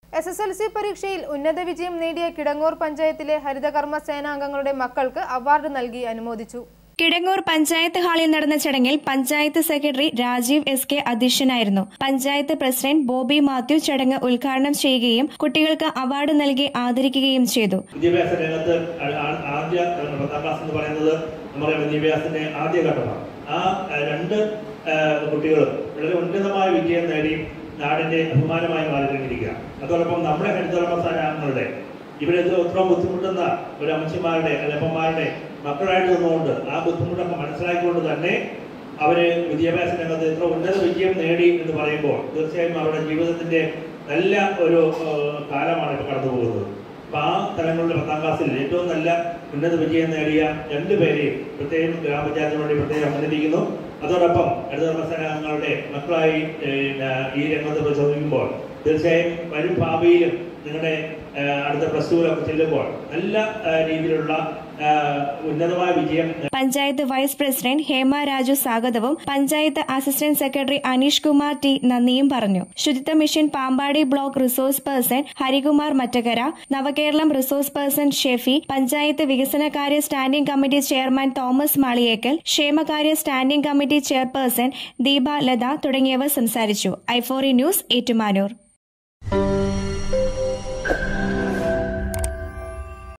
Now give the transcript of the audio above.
S S L C പരീക്ഷയിൽ ഉന്നത വിജയം നേടിയ കിടങ്ങൂർ പഞ്ചായത്തിലെ ഹരിതകർമ്മ സേനാംഗങ്ങളുടെ മക്കൾക്ക് അവാർഡ് നൽകി അനുമോദിച്ചു കിടങ്ങൂർ പഞ്ചായത്ത് ഹാളിൽ നടന്ന ചടങ്ങിൽ panchayat secretary Rajeev S K അധ്യക്ഷനായിരുന്നു പഞ്ചായത്ത് പ്രസിഡന്റ് ബോബി മാത്യു ചടങ്ങ് ഉദ്ഘാടനം ചെയ്യുകയും കുട്ടികൾക്ക് അവാർഡ് നൽകി ആദരിക്കുകയും ചെയ്തു വിദ്യാഭ്യാസ രംഗത്ത് ആ- ആ- ആദ്യ പത്താം ക്ലാസ് എന്ന് പറയുന്നത് നമ്മുടെ വിദ്യാഭ്യാസത്തിന്റെ ആദ്യ ഘട്ടമാണ് ആ ആ, രണ്ട് ആ, കുട്ടികളും വളരെ ഉന്നതമായ വിജയം നേടി നാടിന്റെ അഭിമാനമായി മാറിക്കൊണ്ടിരിക്കുക അതോടൊപ്പം നമ്മുടെ ഹരിതകർമ്മ സ്ഥാനാംഗങ്ങളുടെ ഇവരെ ഇത്രയും ബുദ്ധിമുട്ടുന്ന ഒരു അമ്മച്ചിമാരുടെ അല്ലപ്പന്മാരുടെ മക്കളായിട്ട് നിന്നുകൊണ്ട് ആ ബുദ്ധിമുട്ടൊക്കെ മനസ്സിലാക്കിക്കൊണ്ട് തന്നെ അവര് വിദ്യാഭ്യാസ രംഗത്ത് ഇത്ര ഉന്നത വിജയം നേടി എന്ന് പറയുമ്പോൾ തീർച്ചയായും അവരുടെ ജീവിതത്തിന്റെ നല്ല ഒരു ആ, കാലമാണ് ഇപ്പോൾ കടന്നു പോകുന്നത് അപ്പൊ ആ തലങ്ങളിലെ പത്താം ക്ലാസ്സിൽ ഏറ്റവും നല്ല ഉന്നത വിജയം നേടിയ രണ്ടുപേരെയും പ്രത്യേകം ഗ്രാമപഞ്ചായത്തിന് വേണ്ടി പ്രത്യേകം അഭിനന്ദിക്കുന്നു അതോടൊപ്പം ഹരിതകർമ്മസേനാംഗങ്ങളുടെ മക്കളായി പിന്നെ ഈ രംഗത്ത് പ്രചോദിക്കുമ്പോൾ തീർച്ചയായും വരും ഭാവിയിലും നിങ്ങളുടെ ആ, അടുത്ത പ്ലസ് ടുവിലൊക്കെ ചെല്ലുമ്പോൾ നല്ല ആ, രീതിയിലുള്ള ആ, ഉന്നതമായ വിജയം പഞ്ചായത്ത് വൈസ് പ്രസിഡന്റ് ഹേമ രാജു സ്വാഗതവും panchayat assistant secretary Aneesh Kumar T നന്ദിയും പറഞ്ഞു Suchitwa mission Pampady block resource person Harikumar Mattakkara Navakeralam resource person Shefi panchayat വികസനകാര്യ standing committee chairman Thomas Maliyekkal ക്ഷേമകാര്യ standing committee chairperson Deepa Latha തുടങ്ങിയവർ സംസാരിച്ചു ഐഫോറി ന്യൂസ് ഏറ്റുമാനൂർ